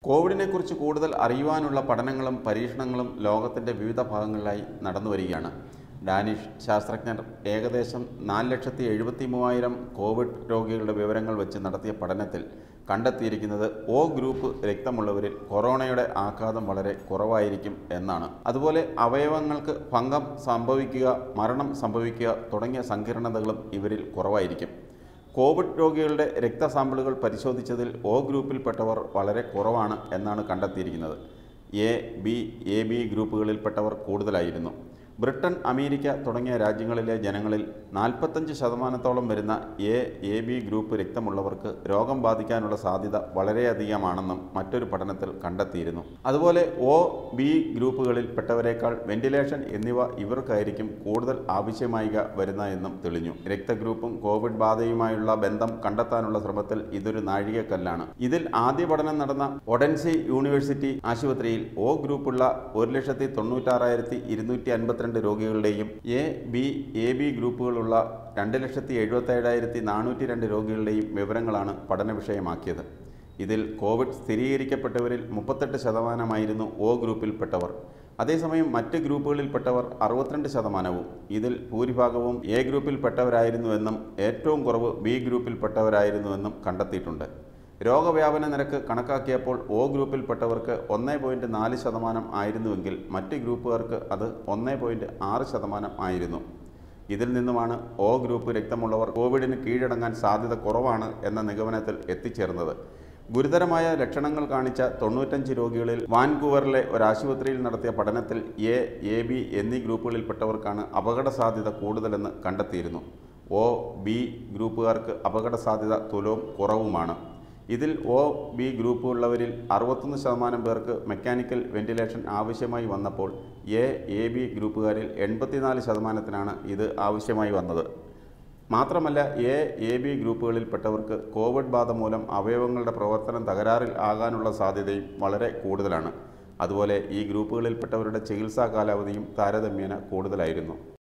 കോവിഡിനെക്കുറിച്ച് കൂടുതൽ അറിയുവാനുള്ള പഠനങ്ങളും പരീക്ഷണങ്ങളും ലോകത്തിൻ്റെ വിവിധ ഭാഗങ്ങളിലായി നടന്നു വരികയാണ് ഡാനിഷ് ശാസ്ത്രജ്ഞർ ഏകദേശം നാല് ലക്ഷത്തി എഴുപത്തി മൂവായിരം കോവിഡ് രോഗികളുടെ വിവരങ്ങൾ വെച്ച് നടത്തിയ പഠനത്തിൽ കണ്ടെത്തിയിരിക്കുന്നത് ഒ ഗ്രൂപ്പ് രക്തമുള്ളവരിൽ കൊറോണയുടെ ആഘാതം വളരെ കുറവായിരിക്കും എന്നാണ് അതുപോലെ അവയവങ്ങൾക്ക് ഭംഗം സംഭവിക്കുക മരണം സംഭവിക്കുക തുടങ്ങിയ സങ്കീർണതകളും ഇവരിൽ കുറവായിരിക്കും കോവിഡ് രോഗികളുടെ രക്തസാമ്പിളുകൾ പരിശോധിച്ചതിൽ ഒ ഗ്രൂപ്പിൽപ്പെട്ടവർ വളരെ കുറവാണ് എന്നാണ് കണ്ടെത്തിയിരിക്കുന്നത് എ ബി എ ബി ഗ്രൂപ്പുകളിൽപ്പെട്ടവർ കൂടുതലായിരുന്നു ബ്രിട്ടൻ അമേരിക്ക തുടങ്ങിയ രാജ്യങ്ങളിലെ ജനങ്ങളിൽ നാൽപ്പത്തഞ്ച് ശതമാനത്തോളം വരുന്ന എ എ ബി ഗ്രൂപ്പ് രക്തമുള്ളവർക്ക് രോഗം ബാധിക്കാനുള്ള സാധ്യത വളരെയധികമാണെന്നും മറ്റൊരു പഠനത്തിൽ കണ്ടെത്തിയിരുന്നു അതുപോലെ ഒ ബി ഗ്രൂപ്പുകളിൽപ്പെട്ടവരെക്കാൾ വെന്റിലേഷൻ എന്നിവ ഇവർക്കായിരിക്കും കൂടുതൽ ആവശ്യമായി വരുന്ന എന്നും തെളിഞ്ഞു രക്തഗ്രൂപ്പും കോവിഡ് ബാധയുമായുള്ള ബന്ധം കണ്ടെത്താനുള്ള ശ്രമത്തിൽ ഇതൊരു നാഴികക്കല്ലാണ് ഇതിൽ ആദ്യ പഠനം നടന്ന ഒഡൻസി യൂണിവേഴ്സിറ്റി ആശുപത്രിയിൽ ഒ ഗ്രൂപ്പുള്ള ഒരു ലക്ഷത്തി തൊണ്ണൂറ്റാറായിരത്തി ഇരുന്നൂറ്റി അൻപത്തിരണ്ട് രോഗികളുടെയും എ ബി എ ബി ഗ്രൂപ്പുകളുള്ള രണ്ട് ലക്ഷത്തി എഴുപത്തേഴായിരത്തി നാനൂറ്റി രണ്ട് രോഗികളുടെയും വിവരങ്ങളാണ് പഠന വിഷയമാക്കിയത് ഇതിൽ കോവിഡ് സ്ഥിരീകരിക്കപ്പെട്ടവരിൽ മുപ്പത്തെട്ട് ശതമാനമായിരുന്നു ഒ ഗ്രൂപ്പിൽപ്പെട്ടവർ അതേസമയം മറ്റ് ഗ്രൂപ്പുകളിൽപ്പെട്ടവർ അറുപത്തിരണ്ട് ശതമാനവും ഇതിൽ ഭൂരിഭാഗവും എ ഗ്രൂപ്പിൽപ്പെട്ടവരായിരുന്നുവെന്നും ഏറ്റവും കുറവ് ബി ഗ്രൂപ്പിൽപ്പെട്ടവരായിരുന്നുവെന്നും കണ്ടെത്തിയിട്ടുണ്ട് രോഗവ്യാപന നിരക്ക് കണക്കാക്കിയപ്പോൾ ഒ ഗ്രൂപ്പിൽപ്പെട്ടവർക്ക് ഒന്ന് പോയിൻറ്റ് നാല് ശതമാനം ആയിരുന്നുവെങ്കിൽ മറ്റ് ഗ്രൂപ്പുകാർക്ക് അത് ഒന്ന് പോയിൻറ്റ് ആറ് ശതമാനം ആയിരുന്നു ഇതിൽ നിന്നുമാണ് ഒ ഗ്രൂപ്പ് രക്തമുള്ളവർ കോവിഡിന് കീഴടങ്ങാൻ സാധ്യത കുറവാണ് എന്ന നിഗമനത്തിൽ എത്തിച്ചേർന്നത് ഗുരുതരമായ ലക്ഷണങ്ങൾ കാണിച്ച തൊണ്ണൂറ്റഞ്ച് രോഗികളിൽ വാൻകൂവറിലെ ഒരു ആശുപത്രിയിൽ നടത്തിയ പഠനത്തിൽ എ എ ബി എന്നീ ഗ്രൂപ്പുകളിൽപ്പെട്ടവർക്കാണ് അപകട സാധ്യത കൂടുതലെന്ന് കണ്ടെത്തിയിരുന്നു ഒ ബി ഗ്രൂപ്പുകാർക്ക് അപകട സാധ്യത തുലവും കുറവുമാണ് ഇതിൽ ഒ ബി ഗ്രൂപ്പ് ഉള്ളവരിൽ അറുപത്തൊന്ന് ശതമാനം പേർക്ക് മെക്കാനിക്കൽ വെന്റിലേഷൻ ആവശ്യമായി വന്നപ്പോൾ എ എ ബി ഗ്രൂപ്പുകാരിൽ എൺപത്തിനാല് ശതമാനത്തിനാണ് ഇത് ആവശ്യമായി വന്നത് മാത്രമല്ല എ എ ബി ഗ്രൂപ്പുകളിൽപ്പെട്ടവർക്ക് കോവിഡ് ബാധ മൂലം അവയവങ്ങളുടെ പ്രവർത്തനം തകരാറിൽ ആകാനുള്ള സാധ്യതയും വളരെ കൂടുതലാണ് അതുപോലെ ഈ ഗ്രൂപ്പുകളിൽപ്പെട്ടവരുടെ ചികിത്സാ കാലാവധിയും താരതമ്യേന കൂടുതലായിരുന്നു